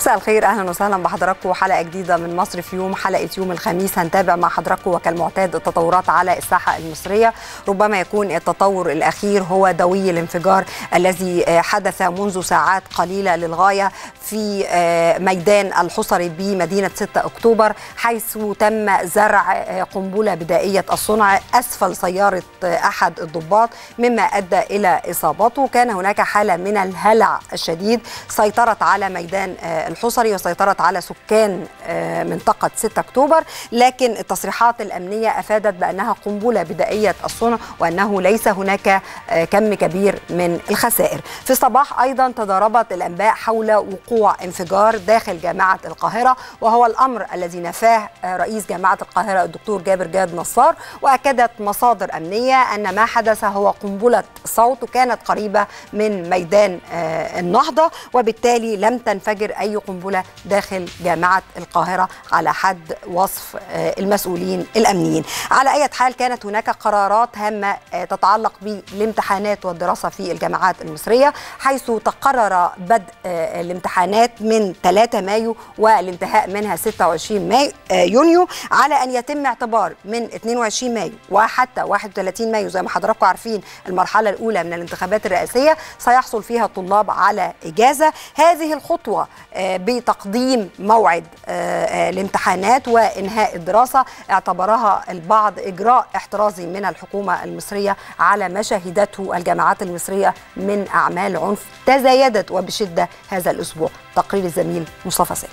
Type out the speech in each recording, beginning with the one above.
مساء الخير اهلا وسهلا بحضراتكم حلقه جديده من مصر في يوم حلقه يوم الخميس هنتابع مع حضراتكم وكالمعتاد التطورات على الساحه المصريه ربما يكون التطور الاخير هو دوي الانفجار الذي حدث منذ ساعات قليله للغايه في ميدان الحصري بمدينه 6 اكتوبر حيث تم زرع قنبله بدائيه الصنع اسفل سياره احد الضباط مما ادى الى اصابته كان هناك حاله من الهلع الشديد سيطرت على ميدان الحصري وسيطرت على سكان منطقة 6 أكتوبر لكن التصريحات الأمنية أفادت بأنها قنبلة بدائية الصنع وأنه ليس هناك كم كبير من الخسائر في الصباح أيضا تضاربت الأنباء حول وقوع انفجار داخل جامعة القاهرة وهو الأمر الذي نفاه رئيس جامعة القاهرة الدكتور جابر جاد نصار وأكدت مصادر أمنية أن ما حدث هو قنبلة صوت وكانت قريبة من ميدان النهضة وبالتالي لم تنفجر أي قنبلة داخل جامعة القاهرة على حد وصف المسؤولين الأمنيين على أي حال كانت هناك قرارات هامة تتعلق بالامتحانات والدراسة في الجامعات المصرية حيث تقرر بدء الامتحانات من 3 مايو والانتهاء منها 26 مايو يونيو على أن يتم اعتبار من 22 مايو وحتى 31 مايو زي ما حضراتكم عارفين المرحلة الأولى من الانتخابات الرئاسية سيحصل فيها الطلاب على إجازة هذه الخطوة بتقديم موعد الامتحانات وانهاء الدراسه اعتبرها البعض اجراء احترازي من الحكومه المصريه على ما شهدته الجامعات المصريه من اعمال عنف تزايدت وبشده هذا الاسبوع تقرير الزميل مصطفى سامي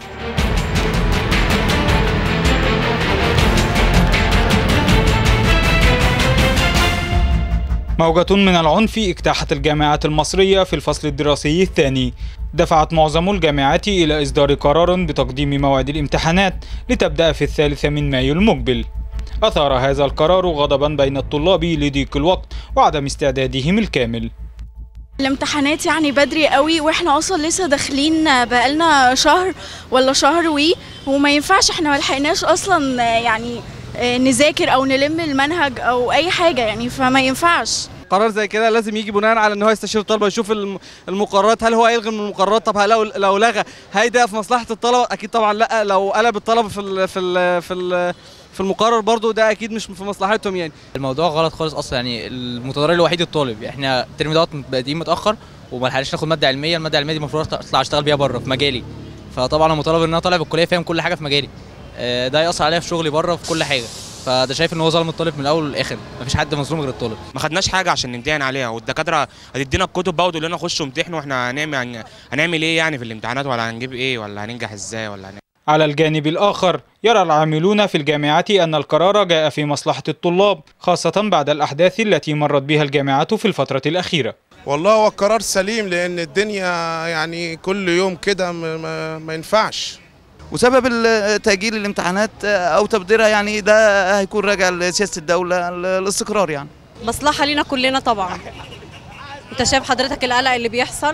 موجة من العنف اجتاحت الجامعات المصرية في الفصل الدراسي الثاني دفعت معظم الجامعات إلى إصدار قرار بتقديم موعد الامتحانات لتبدأ في الثالث من مايو المقبل أثار هذا القرار غضبا بين الطلاب لضيق الوقت وعدم استعدادهم الكامل الامتحانات يعني بدري قوي واحنا اصلا لسه داخلين بقالنا شهر ولا شهر وي وما ينفعش احنا ما لحقناش اصلا يعني نذاكر او نلم المنهج او اي حاجه يعني فما ينفعش قرار زي كده لازم يجي بناء على ان هو يستشير الطلبه يشوف المقررات هل هو هيلغي من المقررات طب لو لو لغى هيدا في مصلحه الطلبه اكيد طبعا لا لو قلب الطلبه في ال في ال في ال في المقرر برضو ده اكيد مش في مصلحتهم يعني الموضوع غلط خالص اصلا يعني المتضرر الوحيد الطالب احنا الترم دوت بادئين متاخر وما لحقناش ناخد ماده علميه الماده العلميه دي المفروض اطلع اشتغل بيها بره في مجالي فطبعا انا مطالب ان انا طالع بالكليه فاهم كل حاجه في مجالي ده ياثر عليا في شغلي بره في كل حاجه فده شايف ان هو ظلم الطالب من الاول للاخر مفيش حد مظلوم غير الطالب ما خدناش حاجه عشان نمتحن عليها والدكاتره هتدينا الكتب بقى وتقول لنا خشوا امتحنوا واحنا هنعمل هنعمل ايه يعني في الامتحانات ولا هنجيب ايه ولا هننجح ازاي ولا هنعمل. على الجانب الآخر يرى العاملون في الجامعات أن القرار جاء في مصلحة الطلاب خاصة بعد الأحداث التي مرت بها الجامعات في الفترة الأخيرة والله هو القرار سليم لأن الدنيا يعني كل يوم كده ما, ما ينفعش وسبب تأجيل الامتحانات أو تبديرها يعني ده هيكون راجع لسياسة الدولة الاستقرار يعني مصلحة لينا كلنا طبعا انت شايف حضرتك القلق اللي بيحصل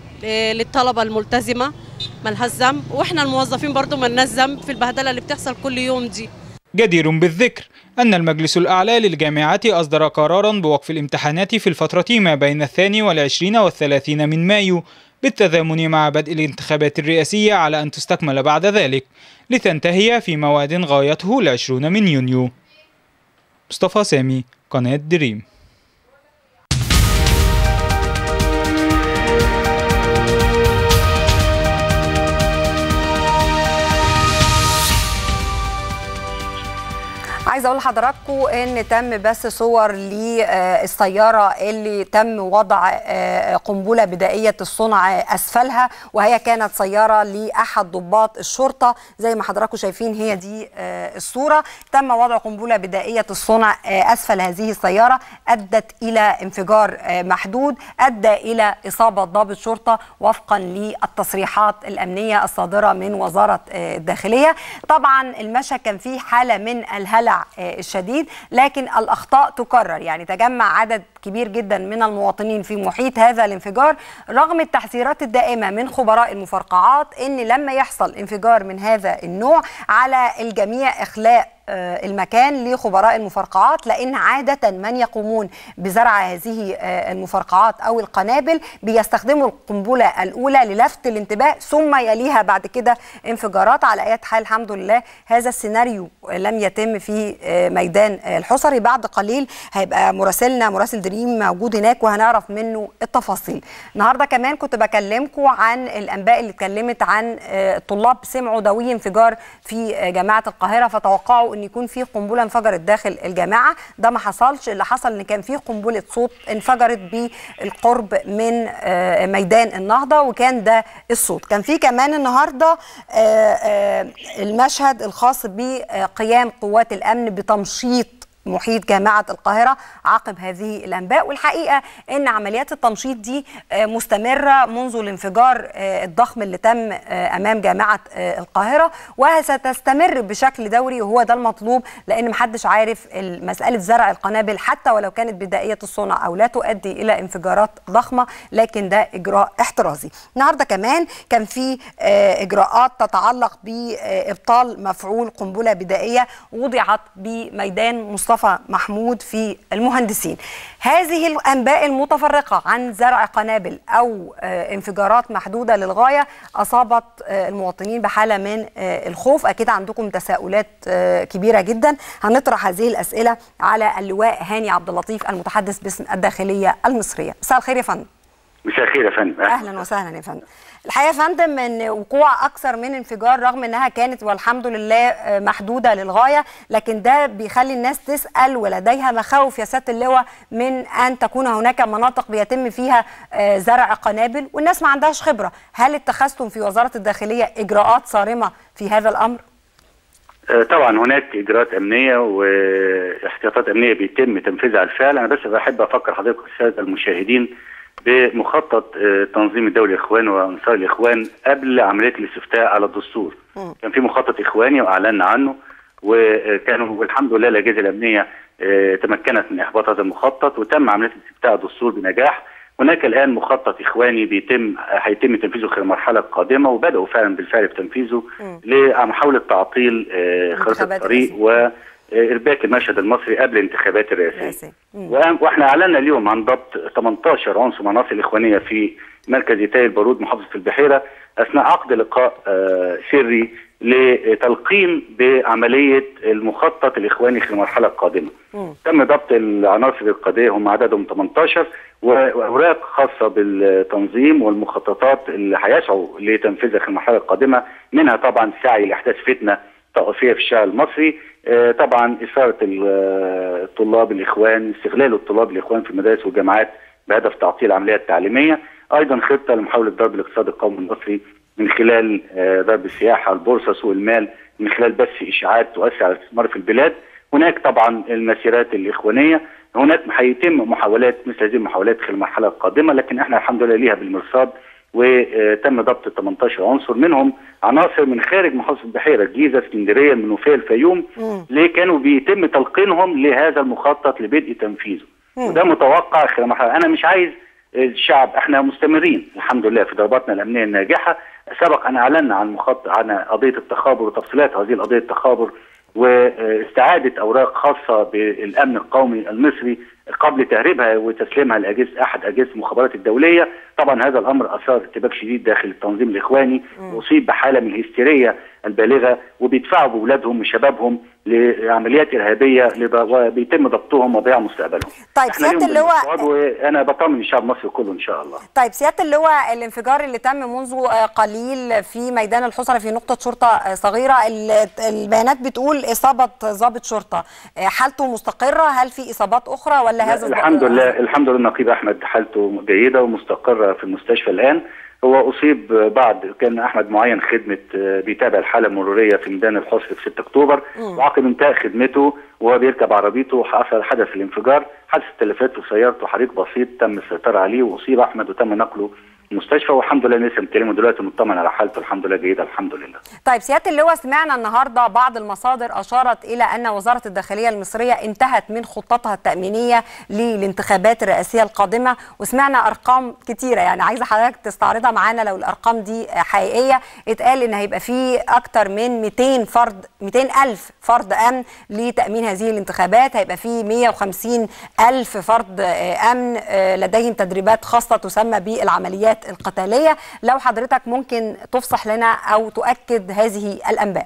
للطلبة الملتزمة ملهاش ذنب واحنا الموظفين برضو ملناش ذنب في البهدلة اللي بتحصل كل يوم دي جدير بالذكر أن المجلس الأعلى للجامعات أصدر قرارا بوقف الامتحانات في الفترة ما بين الثاني والعشرين والثلاثين من مايو بالتزامن مع بدء الانتخابات الرئاسية على أن تستكمل بعد ذلك لتنتهي في موعد غايته العشرون من يونيو مصطفى سامي قناة دريم عايزه اقول لحضراتكم ان تم بس صور للسياره اللي تم وضع قنبله بدائيه الصنع اسفلها وهي كانت سياره لاحد ضباط الشرطه زي ما حضراتكم شايفين هي دي الصوره تم وضع قنبله بدائيه الصنع اسفل هذه السياره ادت الى انفجار محدود ادى الى اصابه ضابط شرطه وفقا للتصريحات الامنيه الصادره من وزاره الداخليه طبعا المشهد كان فيه حاله من الهلع الشديد لكن الاخطاء تكرر يعني تجمع عدد كبير جدا من المواطنين في محيط هذا الانفجار رغم التحذيرات الدائمه من خبراء المفرقعات ان لما يحصل انفجار من هذا النوع على الجميع اخلاء آه، المكان لخبراء المفرقعات لان عاده من يقومون بزرع هذه آه، المفرقعات او القنابل بيستخدموا القنبله الاولى للفت الانتباه ثم يليها بعد كده انفجارات على اي حال الحمد لله هذا السيناريو لم يتم في آه، ميدان آه، الحصري بعد قليل هيبقى مراسلنا مراسل دريم موجود هناك وهنعرف منه التفاصيل النهارده كمان كنت بكلمكم عن الانباء اللي اتكلمت عن آه، الطلاب سمعوا دوي انفجار في آه، جامعه القاهره فتوقعوا ان يكون في قنبله انفجرت داخل الجامعه ده ما حصلش اللي حصل ان كان في قنبله صوت انفجرت بالقرب من آه، ميدان النهضه وكان ده الصوت كان في كمان النهارده آه، آه، المشهد الخاص بقيام قوات الامن بتمشيط محيط جامعة القاهرة عقب هذه الأنباء والحقيقة أن عمليات التمشيط دي آه، مستمرة منذ الانفجار آه، الضخم اللي تم آه، أمام جامعة آه، القاهرة وستستمر بشكل دوري وهو ده المطلوب لأن محدش عارف مسألة زرع القنابل حتى ولو كانت بدائية الصنع أو لا تؤدي إلى انفجارات ضخمة لكن ده إجراء احترازي النهاردة كمان كان في آه، إجراءات تتعلق بإبطال مفعول قنبلة بدائية وضعت بميدان مصطفى محمود في المهندسين هذه الأنباء المتفرقة عن زرع قنابل أو آه، انفجارات محدودة للغاية أصابت آه، المواطنين بحالة من آه، الخوف أكيد عندكم تساؤلات آه، كبيرة جدا هنطرح هذه الأسئلة على اللواء هاني عبد اللطيف المتحدث باسم الداخلية المصرية مساء الخير يا فندم مساء الخير يا فندم اهلا وسهلا يا فندم الحقيقه يا فندم ان وقوع اكثر من انفجار رغم انها كانت والحمد لله آه، محدوده للغايه لكن ده بيخلي الناس تسال ولديها مخاوف يا سياده اللواء من ان تكون هناك مناطق بيتم فيها آه، زرع قنابل والناس ما عندهاش خبره هل اتخذتم في وزاره الداخليه اجراءات صارمه في هذا الامر آه، طبعا هناك اجراءات امنيه واحتياطات امنيه بيتم تنفيذها بالفعل انا بس بحب افكر حضرتك الساده المشاهدين بمخطط آه، تنظيم الدولي الاخوان وانصار الاخوان قبل عمليه الاستفتاء على الدستور كان في مخطط اخواني واعلنا عنه وكانوا والحمد لله الاجهزه الامنيه آه، تمكنت من احباط هذا المخطط وتم عمليه الاستفتاء على الدستور بنجاح هناك الان مخطط اخواني بيتم هيتم تنفيذه خلال المرحله القادمه وبداوا فعلا بالفعل في تنفيذه لمحاوله تعطيل آه، خريطه انتخابات الطريق وارباك المشهد المصري قبل الانتخابات الرئاسيه رئاسي. مم. وأ- واحنا اعلنا اليوم عن ضبط 18 عنصر مناصب الاخوانيه في مركز يتاي البارود محافظه البحيره اثناء عقد لقاء آه، سري لتلقيم بعمليه المخطط الاخواني في المرحله القادمه. مم. تم ضبط العناصر القضيه هم عددهم 18 و- واوراق خاصه بالتنظيم والمخططات اللي هيسعوا لتنفيذها في المرحله القادمه منها طبعا سعي لاحداث فتنه طائفيه في الشارع المصري آه، طبعا اثاره ال- آه، الطلاب الاخوان استغلال الطلاب الاخوان في المدارس والجامعات بهدف تعطيل العمليه التعليميه ايضا خطه لمحاوله ضرب الاقتصاد القومي المصري من خلال آه، ضرب السياحه البورصه سوق المال من خلال بث اشاعات تؤثر على الاستثمار في البلاد هناك طبعا المسيرات الاخوانيه هناك هيتم محاولات مثل هذه المحاولات خلال المرحله القادمه لكن احنا الحمد لله ليها بالمرصاد وتم ضبط 18 عنصر منهم عناصر من خارج محافظه البحيره الجيزه اسكندريه المنوفيه الفيوم مم. ليه كانوا بيتم تلقينهم لهذا المخطط لبدء تنفيذه مم. وده متوقع خلال المرحله انا مش عايز الشعب احنا مستمرين الحمد لله في ضرباتنا الامنيه الناجحه سبق ان اعلنا عن مخطط عن قضيه التخابر وتفصيلات هذه القضيه التخابر واستعاده اوراق خاصه بالامن القومي المصري قبل تهريبها وتسليمها لاجهزه احد اجهزه المخابرات الدوليه طبعا هذا الامر اثار ارتباك شديد داخل التنظيم الاخواني واصيب بحاله من الهستيريه البالغه وبيدفعوا باولادهم وشبابهم لعمليات ارهابيه لض- وبيتم ضبطهم وضياع مستقبلهم طيب احنا سياده اليوم اللواء بالمرصاد وانا بطمن الشعب المصري كله ان شاء الله طيب سياده اللواء الانفجار اللي تم منذ آه، قليل في ميدان الحصري في نقطه شرطه آه، صغيره ال- البيانات بتقول اصابه ضابط شرطه آه، حالته مستقره هل في اصابات اخرى ولا هذا الحمد لله الحمد لله النقيب احمد حالته جيده ومستقره في المستشفى الان هو اصيب بعد كان احمد معين خدمه آه، بيتابع الحاله المروريه في ميدان الحصر في 6 اكتوبر وعقب انتهاء خدمته وهو بيركب عربيته حصل حدث الانفجار حدث التلفات في سيارته حريق بسيط تم السيطره عليه واصيب احمد وتم نقله المستشفى والحمد لله لسه مكلمه دلوقتي مطمن على حالته الحمد لله جيده الحمد لله طيب سياده اللواء سمعنا النهارده بعض المصادر اشارت الى ان وزاره الداخليه المصريه انتهت من خطتها التامينيه للانتخابات الرئاسيه القادمه وسمعنا ارقام كتيره يعني عايزه حضرتك تستعرضها معانا لو الارقام دي حقيقيه اتقال ان هيبقى في اكتر من 200 فرد 200 الف فرد امن لتامين هذه الانتخابات هيبقى في 150 الف فرد امن لديهم تدريبات خاصه تسمى بالعمليات القتاليه لو حضرتك ممكن تفصح لنا او تؤكد هذه الانباء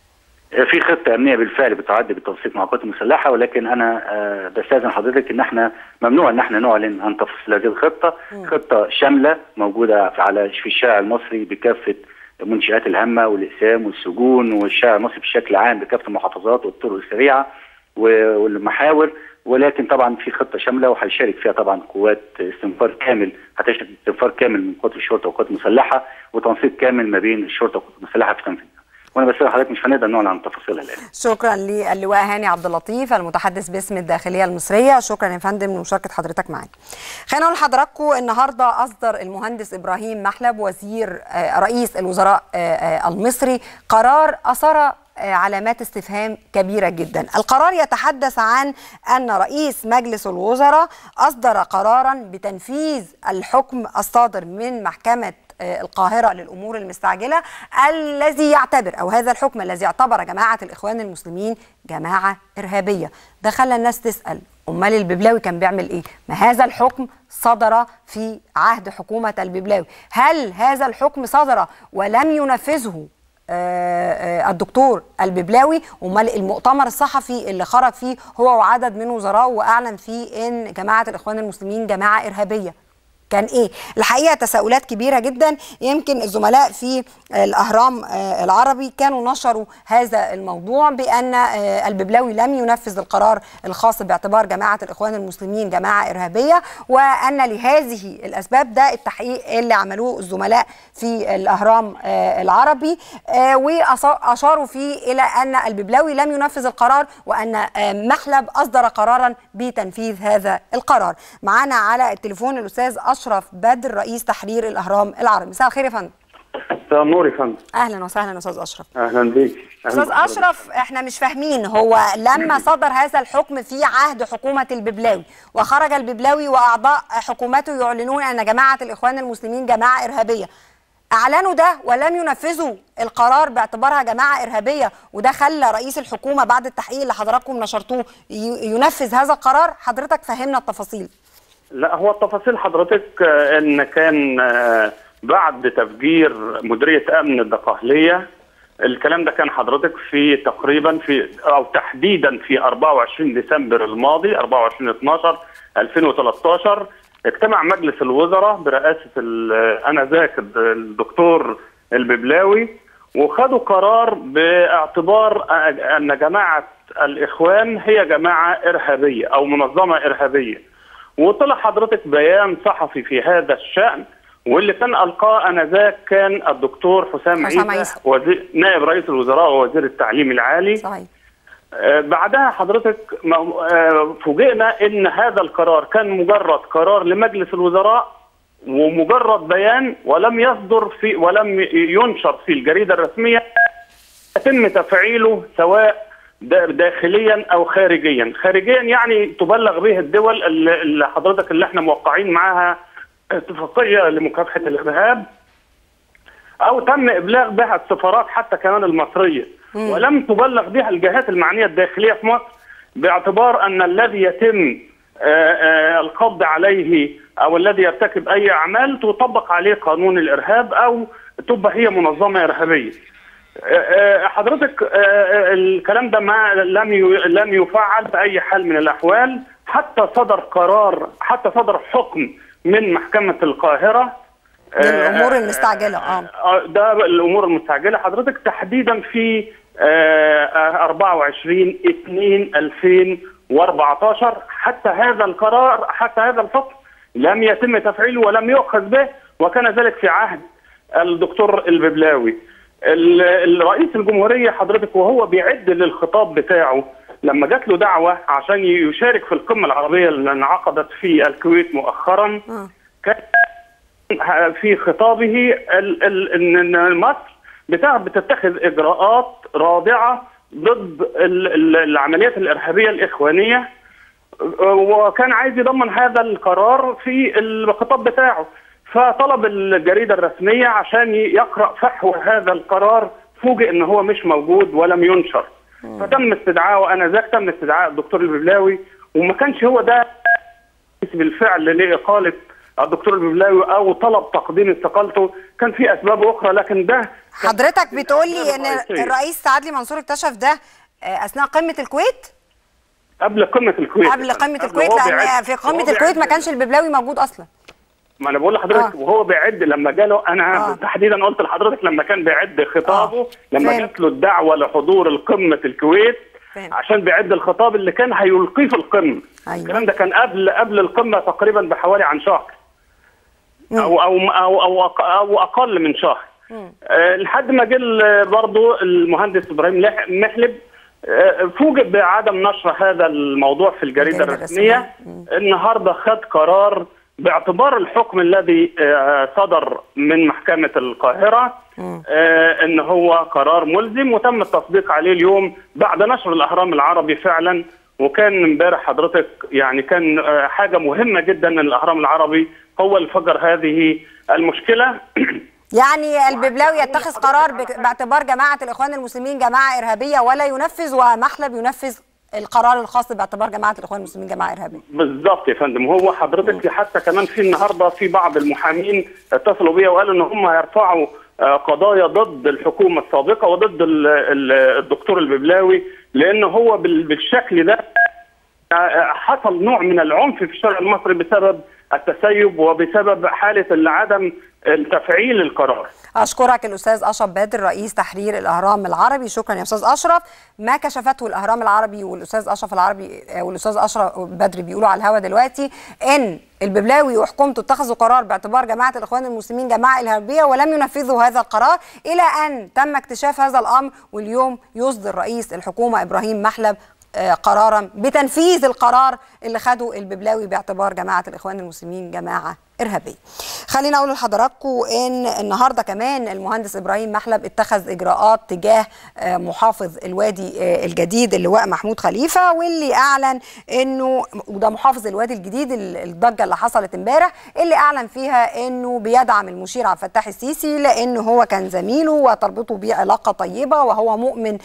في خطه امنيه بالفعل بتعد بالتنسيق مع القوات المسلحه ولكن انا آه، بستاذن حضرتك ان احنا ممنوع ان احنا نعلن عن تفاصيل هذه الخطه خطه شامله موجوده في- على في الشارع المصري بكافه منشآت الهامه والاقسام والسجون والشارع المصري بشكل عام بكافه المحافظات والطرق السريعه و- والمحاور ولكن طبعا في خطه شامله وهيشارك فيها طبعا قوات استنفار كامل هتشهد استنفار كامل من قوات الشرطه والقوات المسلحه وتنسيق كامل ما بين الشرطه والقوات المسلحه في تنفيذها وانا بس حضرتك مش هنقدر نعلن عن تفاصيلها الان شكرا للواء هاني عبد اللطيف المتحدث باسم الداخليه المصريه شكرا يا فندم لمشاركه حضرتك معانا خلينا نقول لحضراتكم النهارده اصدر المهندس ابراهيم محلب وزير آه، رئيس الوزراء آه، آه، المصري قرار اثار آه، علامات استفهام كبيره جدا القرار يتحدث عن ان رئيس مجلس الوزراء اصدر قرارا بتنفيذ الحكم الصادر من محكمه آه، القاهرة للأمور المستعجلة الذي يعتبر أو هذا الحكم الذي اعتبر جماعة الإخوان المسلمين جماعة إرهابية ده خلى الناس تسأل أمال الببلاوي كان بيعمل إيه؟ ما هذا الحكم صدر في عهد حكومة الببلاوي هل هذا الحكم صدر ولم ينفذه آه، آه، الدكتور الببلاوي امال المؤتمر الصحفي اللي خرج فيه هو وعدد من وزرائه واعلن فيه ان جماعه الاخوان المسلمين جماعه ارهابيه كان ايه الحقيقه تساؤلات كبيره جدا يمكن الزملاء في الاهرام آه، العربي كانوا نشروا هذا الموضوع بان آه، الببلاوي لم ينفذ القرار الخاص باعتبار جماعه الاخوان المسلمين جماعه ارهابيه وان لهذه الاسباب ده التحقيق اللي عملوه الزملاء في الاهرام آه، العربي آه، واشاروا فيه الى ان الببلاوي لم ينفذ القرار وان آه، محلب اصدر قرارا بتنفيذ هذا القرار معانا على التليفون الاستاذ اشرف بدر رئيس تحرير الاهرام العربي مساء الخير يا فندم مساء النور يا فندم اهلا وسهلا استاذ اشرف اهلا بيك أهلاً استاذ بحضرتك. اشرف احنا مش فاهمين هو لما صدر هذا الحكم في عهد حكومه الببلاوي وخرج الببلاوي واعضاء حكومته يعلنون ان جماعه الاخوان المسلمين جماعه ارهابيه اعلنوا ده ولم ينفذوا القرار باعتبارها جماعه ارهابيه وده خلى رئيس الحكومه بعد التحقيق اللي حضراتكم نشرتوه ي- ينفذ هذا القرار حضرتك فهمنا التفاصيل لا هو التفاصيل حضرتك آه، ان كان آه، بعد تفجير مديريه امن الدقهليه الكلام ده كان حضرتك في تقريبا في او تحديدا في 24 ديسمبر الماضي 24 12 2013 اجتمع مجلس الوزراء برئاسه ال- انذاك الدكتور الببلاوي وخدوا قرار باعتبار ان جماعه الاخوان هي جماعه ارهابيه او منظمه ارهابيه وطلع حضرتك بيان صحفي في هذا الشان واللي كان القاه انذاك كان الدكتور حسام حسام عيسى عيسى. وزير نائب رئيس الوزراء ووزير التعليم العالي صحيح آه، بعدها حضرتك ما- آه، فوجئنا ان هذا القرار كان مجرد قرار لمجلس الوزراء ومجرد بيان ولم يصدر في ولم ينشر في الجريده الرسميه يتم تفعيله سواء دا- داخليا او خارجيا، خارجيا يعني تبلغ به الدول اللي اللي حضرتك اللي احنا موقعين معاها اتفاقيه لمكافحه الارهاب او تم ابلاغ بها السفارات حتى كمان المصريه ولم تبلغ بها الجهات المعنيه الداخليه في مصر باعتبار ان الذي يتم آه، آه، القبض عليه او الذي يرتكب اي اعمال تطبق عليه قانون الارهاب او تبقى هي منظمه ارهابيه. آه، آه، حضرتك آه، آه، الكلام ده ما لم ي- لم يفعل باي حال من الاحوال حتى صدر قرار حتى صدر حكم من محكمه القاهره للامور المستعجله اه آه، ده الامور المستعجله حضرتك تحديدا في آه، آه، 24 2 2014 حتى هذا القرار حتى هذا الحكم لم يتم تفعيله ولم يؤخذ به وكان ذلك في عهد الدكتور الببلاوي ال- الرئيس الجمهوريه حضرتك وهو بيعد للخطاب بتاعه لما جات له دعوه عشان يشارك في القمه العربيه اللي انعقدت في الكويت مؤخرا كان في خطابه ال- ال- ان إن مصر بتا- بتتخذ اجراءات رادعه ضد ال- ال- العمليات الارهابيه الاخوانيه وكان عايز يضمن هذا القرار في الخطاب بتاعه فطلب الجريده الرسميه عشان يقرا فحوى هذا القرار فوجئ ان هو مش موجود ولم ينشر فتم استدعائه وانا ذاك تم استدعاء الدكتور الببلاوي وما كانش هو ده بالفعل لاقاله الدكتور الببلاوي او طلب تقديم استقالته كان في اسباب اخرى لكن ده حضرتك بتقول لي ان الرئيسية. الرئيس سعد لي منصور اكتشف ده آه، اثناء قمه الكويت قبل قمه الكويت قبل قمه قبل الكويت وهو لان بيعد- في وهو قمه بيعد- الكويت ما كانش الببلاوي موجود اصلا ما انا بقول لحضرتك آه. وهو بيعد لما جاله انا آه. تحديدا قلت لحضرتك لما كان بيعد خطابه آه. لما فهمت. جات له الدعوه لحضور القمه الكويت فهمت. عشان بيعد الخطاب اللي كان هيلقيه في القمه أيوة. الكلام ده كان قبل قبل القمه تقريبا بحوالي عن شهر او او او او, أق- أو اقل من شهر آه، لحد ما جه ال- برضه المهندس ابراهيم لح- محلب آه، فوجئ بعدم نشر هذا الموضوع في الجريده الجريدة الرسميه النهارده خد قرار باعتبار الحكم الذي آه، صدر من محكمه القاهره آه، ان هو قرار ملزم وتم التصديق عليه اليوم بعد نشر الاهرام العربي فعلا وكان امبارح حضرتك يعني كان آه، حاجه مهمه جدا ان الاهرام العربي هو اللي فجر هذه المشكله يعني الببلاوي يتخذ قرار بك- باعتبار جماعه الاخوان المسلمين جماعه ارهابيه ولا ينفذ ومحلب ينفذ القرار الخاص باعتبار جماعه الاخوان المسلمين جماعه ارهابيه بالظبط يا فندم هو حضرتك حتى كمان في النهارده في بعض المحامين اتصلوا بيا وقالوا ان هم هيرفعوا آه، قضايا ضد الحكومه السابقه وضد ال- ال- الدكتور الببلاوي لان هو بال- بالشكل ده آه، حصل نوع من العنف في الشارع المصري بسبب التسيب وبسبب حاله عدم تفعيل القرار اشكرك الاستاذ اشرف بدر رئيس تحرير الاهرام العربي شكرا يا استاذ اشرف ما كشفته الاهرام العربي والاستاذ اشرف العربي آه، والاستاذ اشرف بدر بيقولوا على الهوا دلوقتي ان الببلاوي وحكومته اتخذوا قرار باعتبار جماعه الاخوان المسلمين جماعه ارهابيه ولم ينفذوا هذا القرار الى ان تم اكتشاف هذا الامر واليوم يصدر رئيس الحكومه ابراهيم محلب آه، قرارا بتنفيذ القرار اللي خده الببلاوي باعتبار جماعه الاخوان المسلمين جماعه ارهابيه. خلينا اقول لحضراتكم ان النهارده كمان المهندس ابراهيم محلب اتخذ اجراءات تجاه آه، محافظ الوادي آه، الجديد اللواء محمود خليفه واللي اعلن انه وده محافظ الوادي الجديد ال- الضجه اللي حصلت امبارح اللي اعلن فيها انه بيدعم المشير عبد الفتاح السيسي لانه هو كان زميله وتربطه بيه علاقه طيبه وهو مؤمن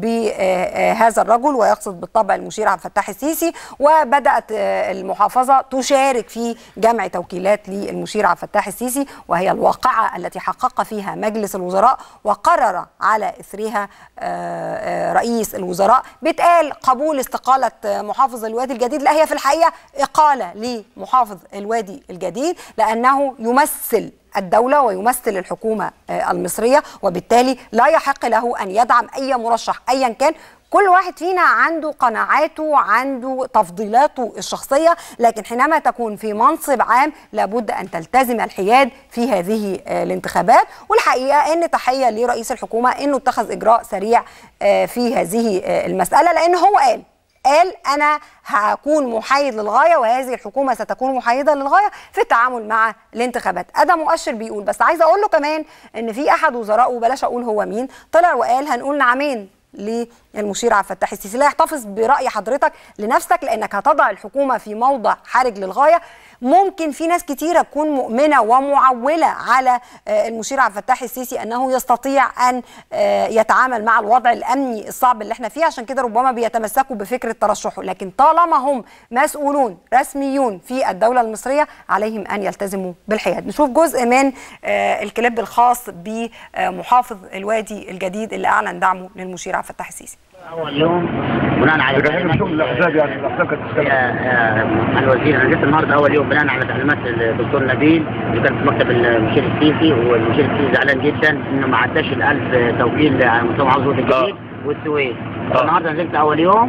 بهذا الرجل ويقصد بالطبع المشير عبد الفتاح السيسي وبدات آه، المحافظه تشارك في جمع توكيلات للمشير عبد الفتاح السيسي وهي الواقعه التي حقق فيها مجلس الوزراء وقرر على اثرها آه، آه، رئيس الوزراء بتقال قبول استقاله آه، محافظ الوادي الجديد لا هي في الحقيقه اقاله لمحافظ الوادي الجديد لانه يمثل الدولة ويمثل الحكومة آه، المصرية وبالتالي لا يحق له أن يدعم أي مرشح أيا كان كل واحد فينا عنده قناعاته عنده تفضيلاته الشخصية لكن حينما تكون في منصب عام لابد أن تلتزم الحياد في هذه آه، الانتخابات والحقيقة أن تحية لرئيس الحكومة أنه اتخذ إجراء سريع آه، في هذه آه، المسألة لأن هو قال قال انا هكون محايد للغايه وهذه الحكومه ستكون محايده للغايه في التعامل مع الانتخابات ادم مؤشر بيقول بس عايزه اقول له كمان ان في احد وزرائه وبلاش اقول هو مين طلع وقال هنقول نعمين للمشير عبد الفتاح السيسي لا يحتفظ براي حضرتك لنفسك لانك هتضع الحكومه في موضع حرج للغايه ممكن في ناس كتيره تكون مؤمنه ومعوله على آه، المشير عبد الفتاح السيسي انه يستطيع ان آه، يتعامل مع الوضع الامني الصعب اللي احنا فيه عشان كده ربما بيتمسكوا بفكره ترشحه لكن طالما هم مسؤولون رسميون في الدوله المصريه عليهم ان يلتزموا بالحياد نشوف جزء من آه، الكليب الخاص بمحافظ الوادي الجديد اللي اعلن دعمه للمشير عبد الفتاح السيسي اول يوم بناء على تعليمات شغل الاحزاب يعني الاحزاب كانت يا- يا الوزير انا جيت النهارده اول يوم بناء على تعليمات الدكتور نبيل اللي كان في مكتب المشير السيسي والمشير السيسي زعلان جدا انه ما عداش ال 1000 توكيل على مستوى محافظه الجديد والسويس النهارده نزلت اول يوم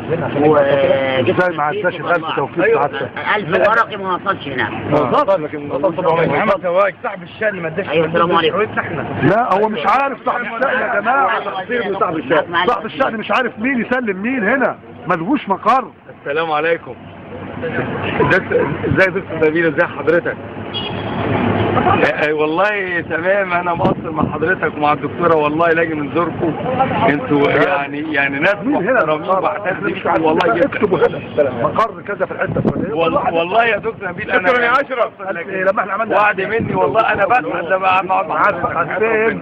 وجيت ازاي ما عداش ال 1000 توكيل سعادتك 1000 ورقي ما وصلش هنا وصلت لكن محمد زواج صاحب الشأن ما اداش ايوه السلام عليكم لا هو مش عارف صاحب الشأن يا جماعه تقصير من صاحب الشأن صاحب الشأن مش عارف مين يسلم مين هنا ملهوش مقر السلام عليكم ازيك ازاي يا دكتور نبيل ازي حضرتك آه، والله تمام انا مقصر مع حضرتك ومع الدكتوره والله لاجي من زوركم انتوا يعني يعني ناس محترمين واعتز بيكم والله جدا اكتبوا هنا مقر كذا في الحته الفلانيه والله والله يا دكتور نبيل انا شكرا يا اشرف لما احنا عملنا وعد مني والله انا بسعد لما اقعد مع عارفك حسين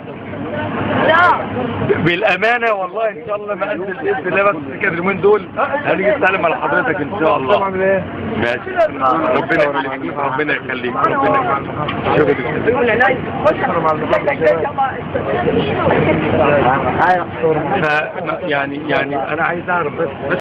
بالامانه والله ان شاء الله ما انزل باذن الله بس كده اليومين دول هنيجي نسلم على حضرتك ان شاء الله ماشي ربنا يخليك ربنا يخليك ربنا يخليك ف يعني يعني انا عايز اعرف بس بس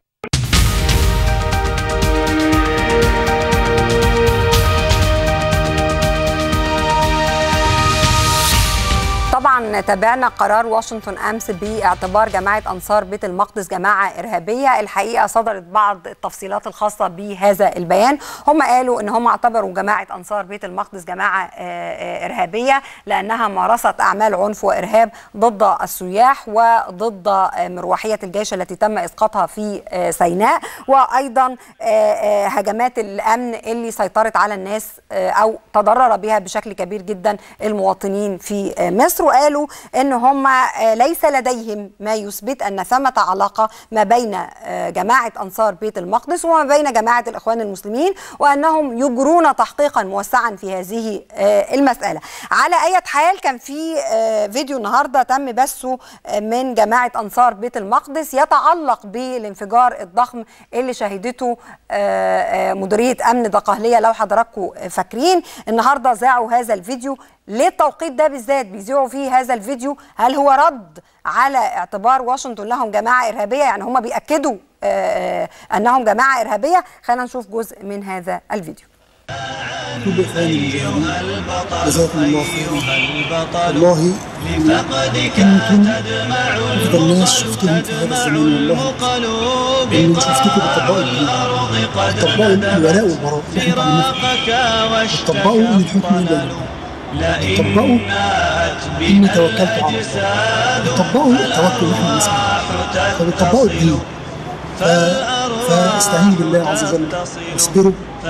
طبعا تابعنا قرار واشنطن امس باعتبار جماعه انصار بيت المقدس جماعه ارهابيه الحقيقه صدرت بعض التفصيلات الخاصه بهذا البيان هم قالوا ان هم اعتبروا جماعه انصار بيت المقدس جماعه ارهابيه لانها مارست اعمال عنف وارهاب ضد السياح وضد مروحيه الجيش التي تم اسقاطها في سيناء وايضا هجمات الامن اللي سيطرت على الناس او تضرر بها بشكل كبير جدا المواطنين في مصر وقالوا ان هم ليس لديهم ما يثبت ان ثمه علاقه ما بين جماعه انصار بيت المقدس وما بين جماعه الاخوان المسلمين وانهم يجرون تحقيقا موسعا في هذه المساله. على اي حال كان في فيديو النهارده تم بثه من جماعه انصار بيت المقدس يتعلق بالانفجار الضخم اللي شهدته مديريه امن دقهليه لو حضراتكم فاكرين النهارده ذاعوا هذا الفيديو ليه التوقيت ده بالذات بيذيعوا فيه هذا الفيديو هل هو رد على اعتبار واشنطن لهم جماعه ارهابيه يعني هم بياكدوا آه انهم جماعه ارهابيه خلينا نشوف جزء من هذا الفيديو كل اخواني المجاهدين جزاكم الله خيرا والله انتم افضل ناس شفتهم في هذا الزمان والله اني شفتكم بتطبقوا الدين بتطبقوا الولاء والبراء اللي احنا اتعلمناه بتطبقوا ان الحكم لله طبقوا اني توكلت على الله طبقوا التوكل اللي احنا بنسمعه فبتطبقوا الدين ف... فاستعينوا بالله عز وجل واصبروا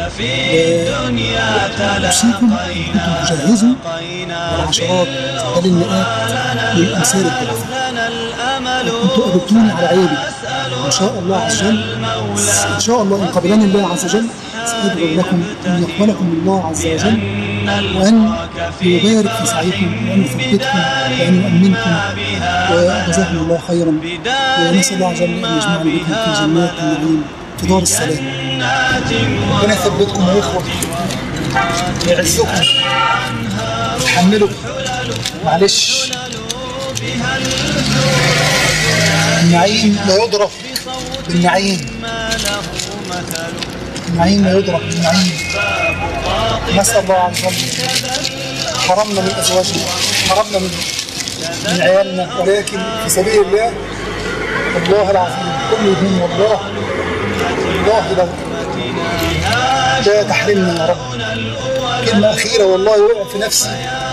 اوصيكم ان كنتم تجهزوا العشرات بل المئات من امثال الثلاثه كنتم قابلتوني على عيبي ان شاء الله عز وجل ان شاء الله ان قبلني الله عز وجل سأدعو لكم أن يقبلكم الله عز وجل وأن يبارك في سعيكم وأن يثبتكم وأن يؤمنكم وجزاكم الله خيرا ونسأل الله عز وجل أن يجمعنا بكم في جنات النعيم في دار السلام ربنا يثبتكم يا إخوة يعزكم يحملكم معلش النعيم لا يدرك بالنعيم النعيم لا يدرك بالنعيم نسأل الله عز وجل حرمنا من أزواجنا حرمنا من من عيالنا ولكن في سبيل الله والله العظيم كل يوم والله والله لا لا تحرمنا يا رب كلمة أخيرة والله وقع في نفسي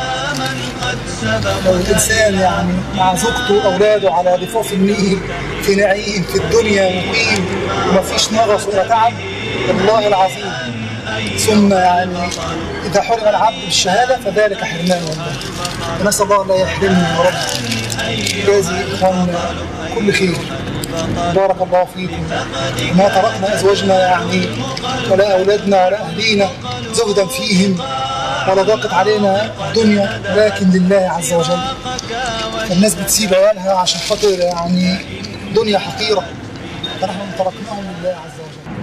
لو الإنسان يعني مع زوجته وأولاده على ضفاف النيل في نعيم في الدنيا مقيم ومفيش نغص ولا تعب والله العظيم ثم يعني إذا حرم العبد بالشهادة فذلك حرمان والله فنسأل الله لا يحرمنا يا رب جازي إخواننا كل خير بارك الله فيكم ما تركنا أزواجنا يعني ولا أولادنا ولا أهلينا زهدا فيهم ولا ضاقت علينا الدنيا لكن لله عز وجل الناس بتسيب عيالها عشان خاطر يعني دنيا حقيرة فنحن تركناهم لله عز وجل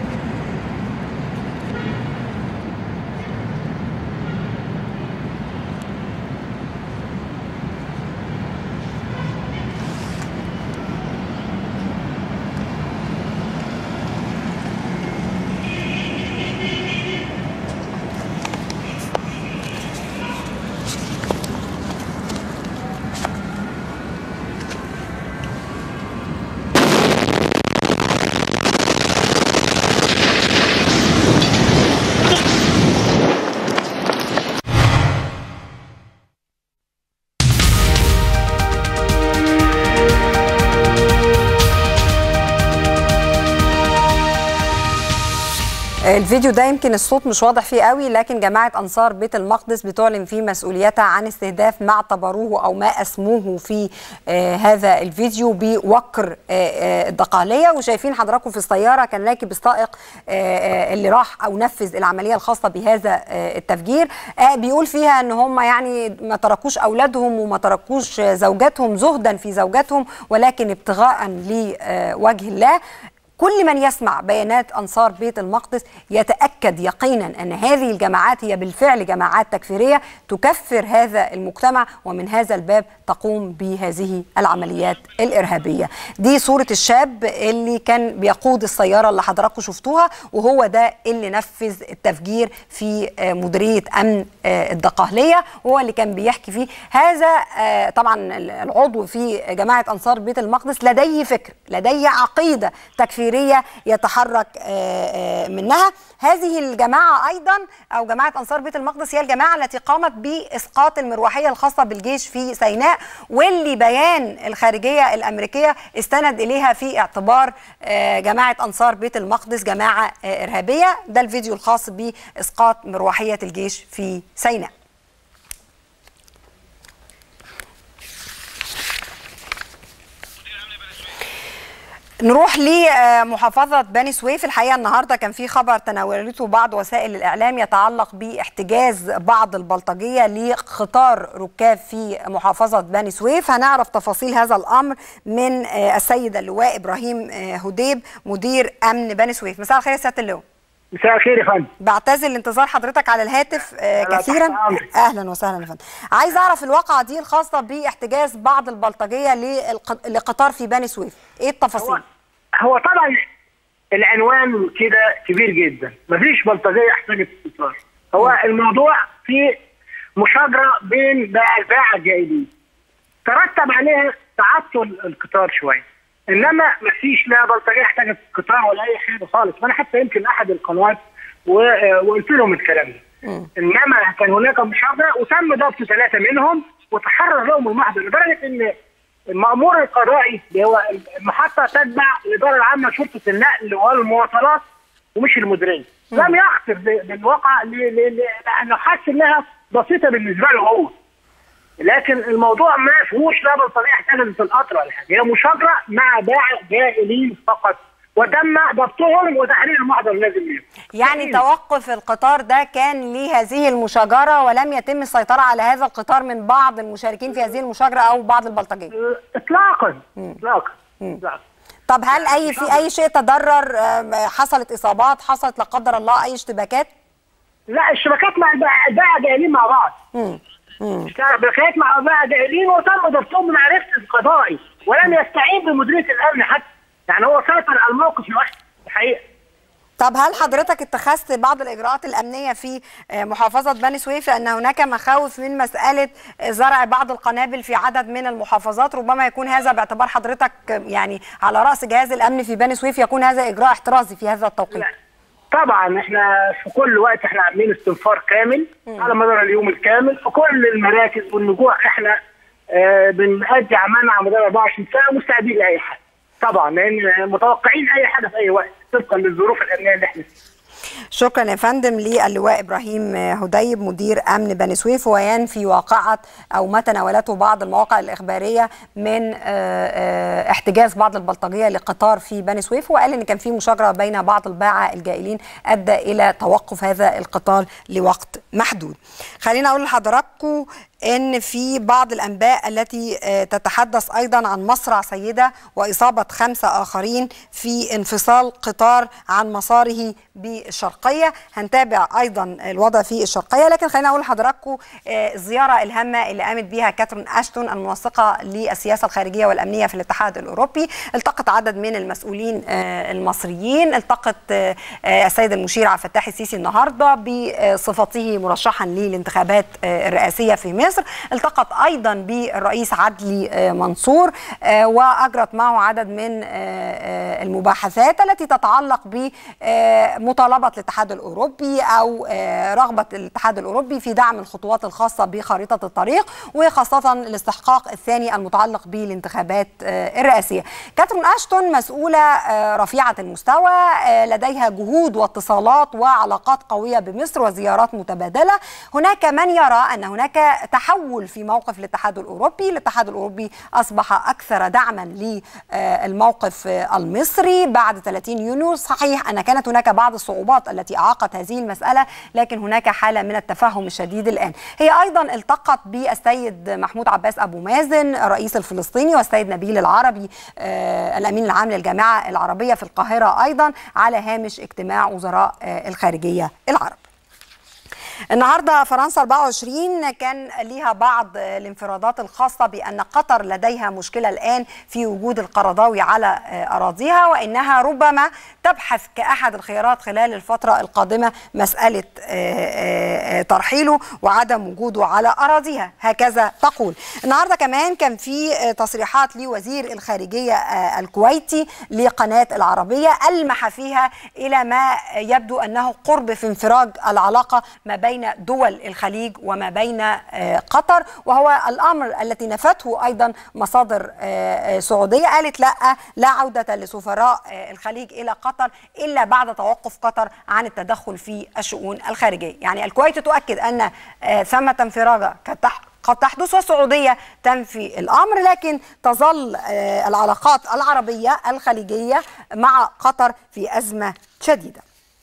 الفيديو ده يمكن الصوت مش واضح فيه قوي لكن جماعة أنصار بيت المقدس بتعلن فيه مسؤوليتها عن استهداف ما اعتبروه أو ما أسموه في آه هذا الفيديو بوقر آه آه الدقهلية وشايفين حضراتكم في السيارة كان راكب السائق آه آه اللي راح أو نفذ العملية الخاصة بهذا آه التفجير آه بيقول فيها أن هم يعني ما تركوش أولادهم وما تركوش زوجاتهم زهدا في زوجاتهم ولكن ابتغاء لوجه الله كل من يسمع بيانات انصار بيت المقدس يتاكد يقينا ان هذه الجماعات هي بالفعل جماعات تكفيريه تكفر هذا المجتمع ومن هذا الباب تقوم بهذه العمليات الارهابيه. دي صوره الشاب اللي كان بيقود السياره اللي حضراتكم شفتوها وهو ده اللي نفذ التفجير في مديريه امن الدقهليه وهو اللي كان بيحكي فيه هذا طبعا العضو في جماعه انصار بيت المقدس لديه فكر لديه عقيده تكفيريه تكفيريه يتحرك منها هذه الجماعه ايضا او جماعه انصار بيت المقدس هي الجماعه التي قامت باسقاط المروحيه الخاصه بالجيش في سيناء واللي بيان الخارجيه الامريكيه استند اليها في اعتبار جماعه انصار بيت المقدس جماعه ارهابيه ده الفيديو الخاص باسقاط مروحيه الجيش في سيناء نروح لمحافظة بني سويف الحقيقة النهاردة كان في خبر تناولته بعض وسائل الإعلام يتعلق باحتجاز بعض البلطجية لقطار ركاب في محافظة بني سويف هنعرف تفاصيل هذا الأمر من السيد اللواء إبراهيم هديب مدير أمن بني سويف مساء الخير يا سيادة اللواء مساء الخير يا فندم بعتذر لانتظار حضرتك على الهاتف كثيرا اهلا وسهلا يا فندم عايز اعرف الواقعه دي الخاصه باحتجاز بعض البلطجيه لقطار في بني سويف ايه التفاصيل هو, هو طبعا العنوان كده كبير جدا مفيش بلطجيه احتجت قطار هو م. الموضوع في مشاجره بين الباعه الجائلين ترتب عليها تعطل القطار شويه انما ما فيش لا بلطجيه احتاجت قطار ولا اي حاجه خالص وانا حتى يمكن احد القنوات وقلت لهم الكلام ده انما كان هناك مشاجره وتم ضبط ثلاثه منهم وتحرر لهم المحضر لدرجه ان المامور القضائي اللي هو المحطه تتبع الاداره العامه لشرطه النقل والمواصلات ومش المديريه لم يخطر بالواقع لانه حس انها بسيطه بالنسبه له هو لكن الموضوع ما فيهوش لا بلطجيه احتجزت في القطر ولا حاجه هي مشاجره مع باع جائلين فقط وتم ضبطهم وتحرير المحضر اللازم ليهم يعني توقف القطار ده كان لهذه المشاجره ولم يتم السيطره على هذا القطار من بعض المشاركين في هذه المشاجره او بعض البلطجيه اطلاقا اطلاقا طب هل اي في اي شيء تضرر حصلت اصابات حصلت لا قدر الله اي اشتباكات لا الشبكات مع الباعة جائلين مع بعض مم. بخيات مع أبناء جائلين وتم ضبطهم بمعرفة القضائي ولم يستعين بمديرية الأمن حتى يعني هو سيطر على الموقف لوحده الحقيقة طب هل حضرتك اتخذت بعض الاجراءات الامنيه في محافظه بني سويف لان هناك مخاوف من مساله زرع بعض القنابل في عدد من المحافظات ربما يكون هذا باعتبار حضرتك يعني على راس جهاز الامن في بني سويف يكون هذا اجراء احترازي في هذا التوقيت لا. طبعا احنا في كل وقت احنا عاملين استنفار كامل م. على مدار اليوم الكامل في كل المراكز والنجوع احنا اه بنأدي عملنا على مدار 24 ساعه مستعدين لاي حاجه طبعا لان متوقعين اي حاجه في اي وقت طبقا للظروف الامنيه اللي احنا فيها شكرا يا فندم للواء ابراهيم هديب مدير امن بني سويف وينفي واقعه او ما تناولته بعض المواقع الاخباريه من احتجاز بعض البلطجيه لقطار في بني سويف وقال ان كان في مشاجره بين بعض الباعه الجائلين ادى الى توقف هذا القطار لوقت محدود. خلينا اقول لحضراتكم ان في بعض الانباء التي تتحدث ايضا عن مصرع سيده واصابه خمسه اخرين في انفصال قطار عن مساره بالشرقيه هنتابع ايضا الوضع في الشرقيه لكن خلينا اقول لحضراتكم الزياره الهامه اللي قامت بها كاترين اشتون المنسقه للسياسه الخارجيه والامنيه في الاتحاد الاوروبي التقت عدد من المسؤولين المصريين التقت السيد المشير عبد الفتاح السيسي النهارده بصفته مرشحا للانتخابات الرئاسيه في مصر مصر التقط أيضا بالرئيس عدلي منصور وأجرت معه عدد من المباحثات التي تتعلق بمطالبة الاتحاد الأوروبي أو رغبة الاتحاد الأوروبي في دعم الخطوات الخاصة بخريطة الطريق وخاصة الاستحقاق الثاني المتعلق بالانتخابات الرئاسية كاترين أشتون مسؤولة رفيعة المستوى لديها جهود واتصالات وعلاقات قوية بمصر وزيارات متبادلة هناك من يرى أن هناك تحول في موقف الاتحاد الأوروبي الاتحاد الأوروبي أصبح أكثر دعما للموقف المصري بعد 30 يونيو صحيح أن كانت هناك بعض الصعوبات التي أعاقت هذه المسألة لكن هناك حالة من التفهم الشديد الآن هي أيضا التقت بالسيد محمود عباس أبو مازن الرئيس الفلسطيني والسيد نبيل العربي آه الأمين العام للجامعة العربية في القاهرة أيضا على هامش اجتماع وزراء آه الخارجية العرب النهارده فرنسا 24 كان ليها بعض الانفرادات الخاصه بان قطر لديها مشكله الان في وجود القرضاوي على اراضيها وانها ربما تبحث كاحد الخيارات خلال الفتره القادمه مساله ترحيله وعدم وجوده على اراضيها هكذا تقول. النهارده كمان كان في تصريحات لوزير الخارجيه الكويتي لقناه العربيه المح فيها الى ما يبدو انه قرب في انفراج العلاقه ما بين بين دول الخليج وما بين قطر وهو الامر التي نفته ايضا مصادر سعوديه قالت لا لا عوده لسفراء الخليج الى قطر الا بعد توقف قطر عن التدخل في الشؤون الخارجيه، يعني الكويت تؤكد ان ثمه انفراجه قد تحدث والسعودية تنفي الأمر لكن تظل العلاقات العربية الخليجية مع قطر في أزمة شديدة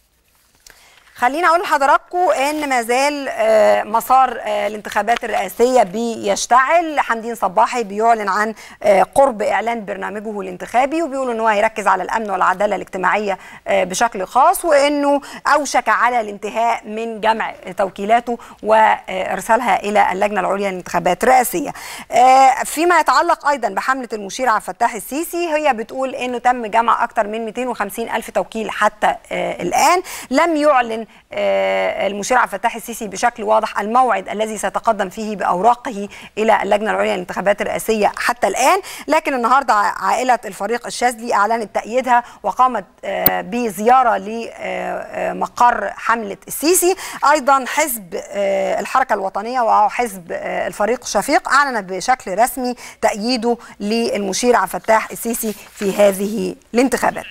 خليني اقول لحضراتكم ان ما زال مسار الانتخابات الرئاسيه بيشتعل حمدين صباحي بيعلن عن قرب اعلان برنامجه الانتخابي وبيقول ان هو هيركز على الامن والعداله الاجتماعيه بشكل خاص وانه اوشك على الانتهاء من جمع توكيلاته وارسالها الى اللجنه العليا للانتخابات الرئاسيه. فيما يتعلق ايضا بحمله المشير عبد الفتاح السيسي هي بتقول انه تم جمع اكثر من 250 الف توكيل حتى الان لم يعلن المشير عبد الفتاح السيسي بشكل واضح الموعد الذي سيتقدم فيه باوراقه الى اللجنه العليا للانتخابات الرئاسيه حتى الان لكن النهارده عائله الفريق الشاذلي اعلنت تأييدها وقامت بزياره لمقر حمله السيسي ايضا حزب الحركه الوطنيه وهو حزب الفريق شفيق اعلن بشكل رسمي تأييده للمشير عبد الفتاح السيسي في هذه الانتخابات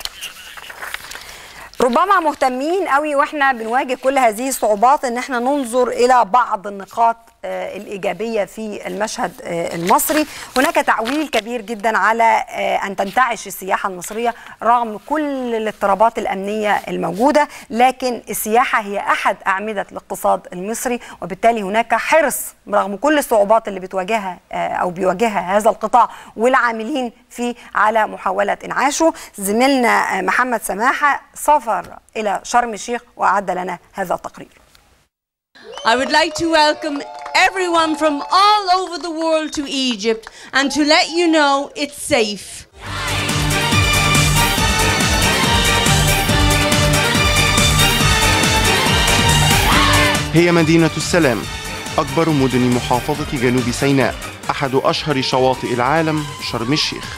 ربما مهتمين قوي واحنا بنواجه كل هذه الصعوبات ان احنا ننظر الى بعض النقاط الإيجابية في المشهد المصري هناك تعويل كبير جدا على أن تنتعش السياحة المصرية رغم كل الاضطرابات الأمنية الموجودة لكن السياحة هي أحد أعمدة الاقتصاد المصري وبالتالي هناك حرص رغم كل الصعوبات اللي بتواجهها أو بيواجهها هذا القطاع والعاملين فيه على محاولة إنعاشه زميلنا محمد سماحة سافر إلى شرم الشيخ وأعد لنا هذا التقرير I would like to welcome everyone from all over the world to Egypt and to let you know it's safe. هي مدينة السلام أكبر مدن محافظة جنوب سيناء أحد أشهر شواطئ العالم شرم الشيخ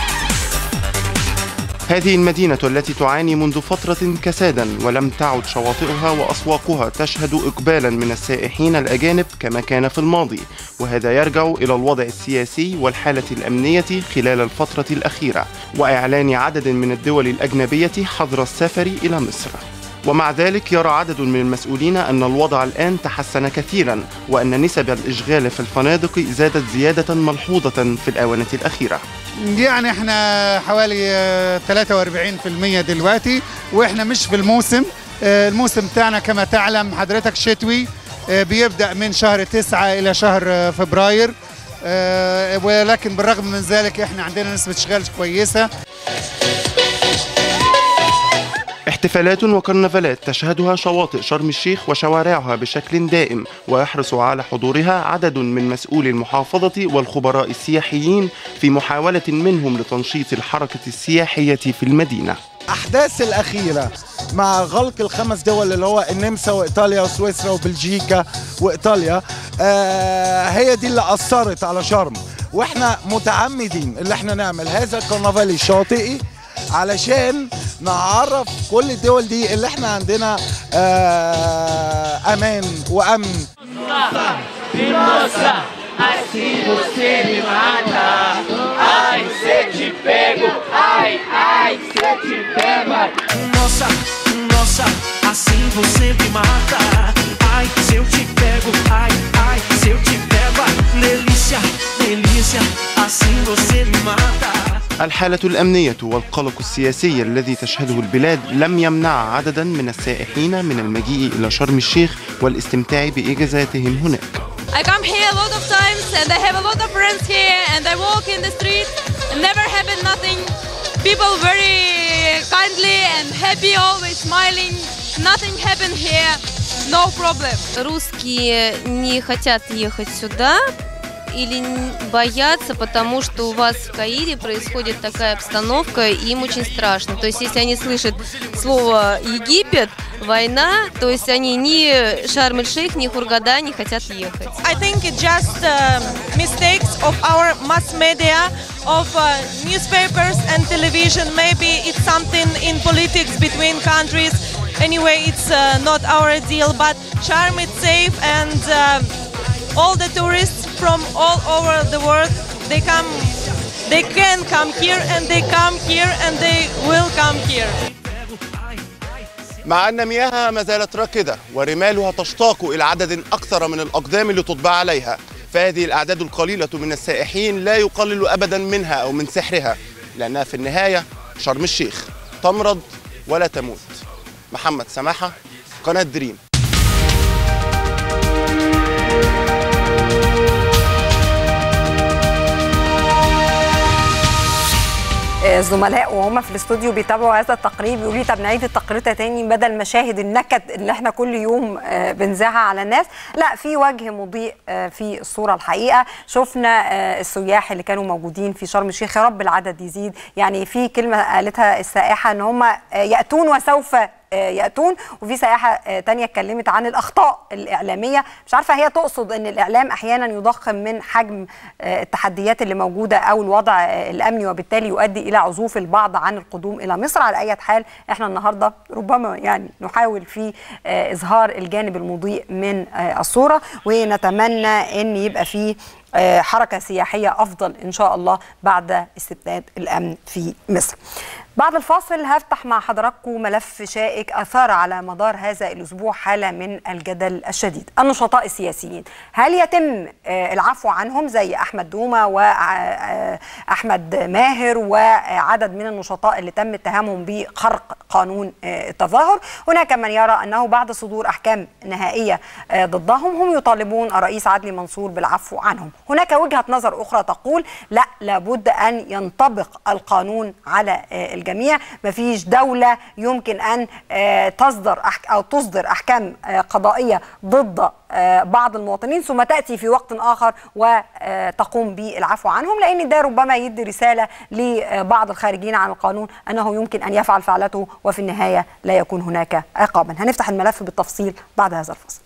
هذه المدينة التي تعاني منذ فترة كسادا ولم تعد شواطئها وأسواقها تشهد إقبالا من السائحين الأجانب كما كان في الماضي وهذا يرجع إلى الوضع السياسي والحالة الأمنية خلال الفترة الأخيرة وإعلان عدد من الدول الأجنبية حظر السفر إلى مصر ومع ذلك يرى عدد من المسؤولين أن الوضع الآن تحسن كثيرا وأن نسب الإشغال في الفنادق زادت زيادة ملحوظة في الآونة الأخيرة يعني احنا حوالي 43% دلوقتي واحنا مش في الموسم الموسم بتاعنا كما تعلم حضرتك شتوي بيبدأ من شهر 9 إلى شهر فبراير ولكن بالرغم من ذلك احنا عندنا نسبة اشغال كويسة احتفالات وكرنفالات تشهدها شواطئ شرم الشيخ وشوارعها بشكل دائم ويحرص على حضورها عدد من مسؤولي المحافظة والخبراء السياحيين في محاولة منهم لتنشيط الحركة السياحية في المدينة الاحداث الاخيره مع غلق الخمس دول اللي هو النمسا وايطاليا وسويسرا وبلجيكا وايطاليا آه هي دي اللي اثرت على شرم واحنا متعمدين اللي احنا نعمل هذا الكرنفال الشاطئي علشان نعرف كل الدول دي اللي احنا عندنا آه امان وامن Nossa, assim você me mata. Ai, se te pego, ai, ai, se te pego. Nossa, nossa, assim você me mata. Ai, se eu te pego, ai, ai, se eu te pego. Delícia, delícia, assim você me mata. الحالة الأمنية والقلق السياسي الذي تشهده البلاد لم يمنع عددا من السائحين من المجيء إلى شرم الشيخ والاستمتاع بإجازاتهم هناك I come here a lot of times and I have a lot of friends here and I walk in the street and never happened nothing. People very kindly and happy, always smiling. Nothing happened here. No problem. Русские не хотят ехать сюда или н- боятся, потому что у вас в Каире происходит такая обстановка, и им очень страшно. То есть, если они слышат слово Египет, война, то есть они ни Шарм-эль-Шейх, ни Хургада не хотят ехать. I think it's just um, mistakes of our mass media, of uh, newspapers and television. Maybe it's something in politics between countries. Anyway, it's uh, not our deal. But Charm is safe, and um all the tourists from all over the world they come. They can come here, and they come here, and they will come here. مع أن مياهها ما زالت راكدة ورمالها تشتاق إلى عدد أكثر من الأقدام لتطبع عليها فهذه الأعداد القليلة من السائحين لا يقلل أبدا منها أو من سحرها لأنها في النهاية شرم الشيخ تمرض ولا تموت محمد سماحة قناة دريم الزملاء وهم في الاستوديو بيتابعوا هذا التقرير بيقولوا لي طب نعيد التقرير ده تاني بدل مشاهد النكد اللي احنا كل يوم آه، بنذاعها على الناس لا في وجه مضيء آه، في الصوره الحقيقه شفنا آه، السياح اللي كانوا موجودين في شرم الشيخ يا رب العدد يزيد يعني في كلمه قالتها السائحه ان هم آه، ياتون وسوف آه، ياتون وفي سائحه آه، تانية اتكلمت عن الاخطاء الاعلاميه مش عارفه هي تقصد ان الاعلام احيانا يضخم من حجم آه، التحديات اللي موجوده او الوضع آه، الامني وبالتالي يؤدي الى عزوف البعض عن القدوم الى مصر على اي حال احنا النهارده ربما يعني نحاول في آه، اظهار الجانب المضيء من آه، الصوره ونتمنى ان يبقى في آه، حركه سياحيه افضل ان شاء الله بعد استبداد الامن في مصر. بعد الفاصل هفتح مع حضراتكم ملف شائك اثار على مدار هذا الاسبوع حاله من الجدل الشديد، النشطاء السياسيين، هل يتم آه، العفو عنهم زي احمد دومه واحمد ماهر وعدد من النشطاء اللي تم اتهامهم بخرق قانون آه، التظاهر، هناك من يرى انه بعد صدور احكام نهائيه آه، ضدهم هم يطالبون الرئيس عدلي منصور بالعفو عنهم، هناك وجهه نظر اخرى تقول لا لابد ان ينطبق القانون على آه، الجميع مفيش دولة يمكن أن آه، تصدر أحك أو تصدر أحكام آه، قضائية ضد آه، بعض المواطنين ثم تأتي في وقت آخر وتقوم بالعفو عنهم لأن ده ربما يدي رسالة لبعض الخارجين عن القانون أنه يمكن أن يفعل فعلته وفي النهاية لا يكون هناك عقابا هنفتح الملف بالتفصيل بعد هذا الفصل